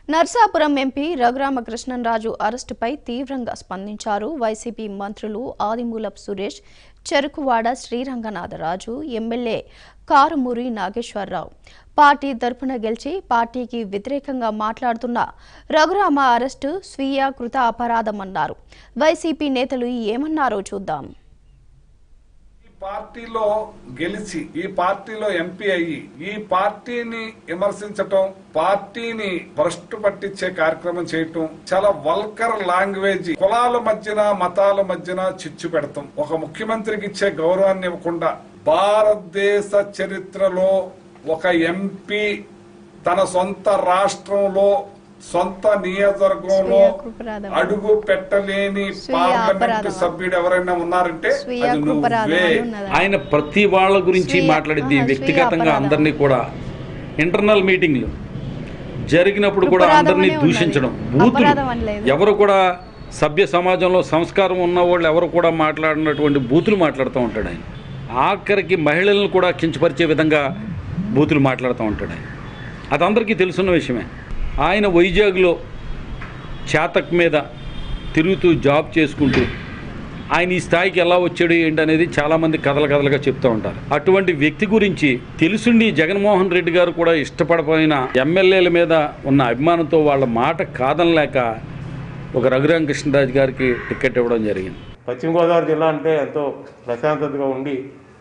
Narsapuram MP Raghurama Krishnam Raju అరెస్టుపై తీవ్రంగా స్పందించారు వైసీపీ మంత్రులు ఆదిమూలపు సురేష్ చెరుకువాడ శ్రీరంగనాథరాజు ఎమ్మెల్యే కారుమూరి నాగేశ్వరరావు పార్టీ తరపున గెలిచి పార్టీకి వ్యతిరేకంగా మాట్లాడుతున్న రఘురామ అరెస్టు స్వీయ కృత అపరాధమన్నారు వైసీపీ నేతలు ఏమన్నారో చూద్దాం ఈ పార్టీలో గెలిచి ఈ పార్టీలో ఎంపీ అయ్యి ఈ పార్టీని విమర్శించటం పార్టీని భ్రష్టు పట్టించే కార్యక్రమం చేయటం చాలా వల్కర్ లాంగ్వేజ్ కులాల మధ్యన మతాల మధ్యన చిచ్చు పెడతాం ఒక ముఖ్యమంత్రికి ఇచ్చే గౌరవాన్ని ఇవ్వకుండా భారతదేశ చరిత్రలో ఒక ఎంపీ తన సొంత రాష్ట్రంలో సొంత నియోజకవర్గంలో స్వీయ కృపరాధం. అడుగు పెట్టలేని స్వీయ పార్లమెంట్ అపరాధం. సభ్యుడు ఎవరైనా ఉన్నారంటే స్వీయ అది కృపరాధం నువ్వే అని ఉన్నదా? ఆయన ప్రతి వాళ్ళ గురించి స్వీయ- మాట్లాడింది ఆహా, స్వీయ వ్యక్తిగతంగా అపరాధం. అందరినీ కూడా ఇంటర్నల్ మీటింగ్లు జరిగినప్పుడు కూడా కృపరాధం అందరినీ అనే ఉన్నది. దూషించడం బూతులు అపరాధం అనలేదు. ఎవరు కూడా సభ్య సమాజంలో సంస్కారం ఉన్న వాళ్ళు ఎవరు కూడా మాట్లాడినటువంటి బూతులు మాట్లాడుతూ ఉంటాడు ఆయన ఆఖరికి మహిళలను కూడా కించపరిచే విధంగా బూతులు మాట్లాడుతూ ఉంటాడు ఆయన అది అందరికీ తెలుసున్న విషయమే ఆయన వైజాగ్లో చేతక్ మీద తిరుగుతూ జాబ్ చేసుకుంటూ ఆయన ఈ స్థాయికి ఎలా వచ్చాడు ఏంటి అనేది చాలామంది కథల కథలుగా చెప్తూ ఉంటారు అటువంటి వ్యక్తి గురించి తెలుసుండి జగన్మోహన్ రెడ్డి గారు కూడా ఇష్టపడపోయిన ఎమ్మెల్యేల మీద ఉన్న అభిమానంతో వాళ్ళ మాట కాదనలేక ఒక రఘురామ కృష్ణరాజు గారికి టికెట్ ఇవ్వడం జరిగింది పశ్చిమ గోదావరి జిల్లా అంటే ఎంతో ప్రశాంతతగా ఉండి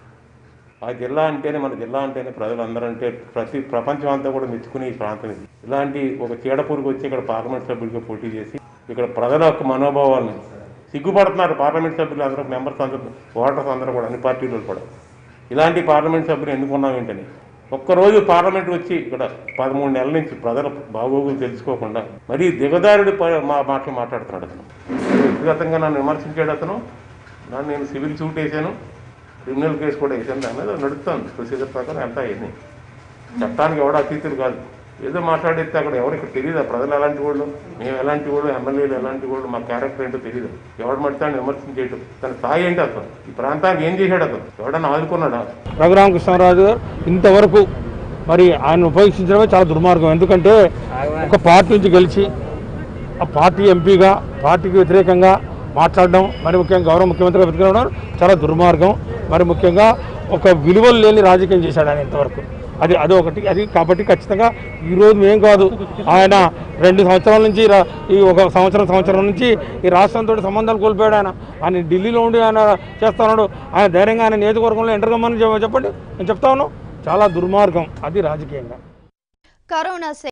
ఆ జిల్లా అంటేనే మన జిల్లా అంటేనే ప్రజలందరూ అంటే ప్రతి ప్రపంచం అంతా కూడా మెచ్చుకునే ఈ ప్రాంతం ఇది ఇలాంటి ఒక చీడపురుగు వచ్చి ఇక్కడ పార్లమెంట్ సభ్యుడిగా పోటీ చేసి ఇక్కడ ప్రజల యొక్క మనోభావాలను సిగ్గుపడుతున్నారు పార్లమెంట్ సభ్యులు అందరూ మెంబర్స్ అందరూ ఓటర్స్ అందరూ కూడా అన్ని పార్టీలు కూడా ఇలాంటి పార్లమెంట్ సభ్యులు ఎన్నుకున్నాం ఏంటని ఒక్కరోజు పార్లమెంట్ వచ్చి ఇక్కడ పదమూడు నెలల నుంచి ప్రజల బాగోగులు తెలుసుకోకుండా మరీ దిగదారుడి ప- మా మాటలు మాట్లాడుతున్నాడు అతను వ్యక్తిగతంగా నన్ను విమర్శించాడు అతను నన్ను నేను సివిల్ సూట్ వేసాను క్రిమినల్ కేసు కూడా వేసాను దాని మీద నడుస్తాను ప్రొసీజర్ ప్రకారం ఎంత అయింది చట్టానికి ఎవడో అతీతులు కాదు ఏదో మాట్లాడితే అక్కడ ఎవరు ఇక్కడ తెలియదు ప్రజలు ఎలాంటి వాళ్ళు మేము ఎలాంటి వాళ్ళు ఎమ్మెల్యేలు ఎలాంటి వాళ్ళు మా క్యారెక్టర్ ఏంటో తెలియదు ఎవడు మడతాడు విమర్శించేయటం తన స్థాయి ఏంటి అతను ఈ ప్రాంతానికి ఏం చేశాడు అతను ఎవడన్నా ఆదుకున్నాడా రఘురామకృష్ణరాజు గారు ఇంతవరకు మరి ఆయన ఉపయోగించడమే చాలా దుర్మార్గం ఎందుకంటే ఒక పార్టీ నుంచి గెలిచి ఆ పార్టీ ఎంపీగా పార్టీకి వ్యతిరేకంగా మాట్లాడడం మరి ముఖ్యంగా గౌరవ ముఖ్యమంత్రిగా వెతుకడం చాలా దుర్మార్గం మరి ముఖ్యంగా ఒక విలువలు లేని రాజకీయం చేశాడు ఆయన ఇంతవరకు అది అది ఒకటి అది కాబట్టి ఖచ్చితంగా ఈరోజు మేం కాదు ఆయన రెండు సంవత్సరాల నుంచి రా- ఈ ఒక సంవత్సరం సంవత్సరం నుంచి ఈ రాష్ట్రంతో సంబంధాలు కోల్పోయాడు ఆయన ఆయన ఢిల్లీలో ఉండి ఆయన చేస్తా ఉన్నాడు ఆయన ధైర్యంగా ఆయన నియోజకవర్గంలో ఎంటర్ కమ్మని చెప్పండి నేను చెప్తా ఉన్నాను చాలా దుర్మార్గం అది రాజకీయంగా కరోనా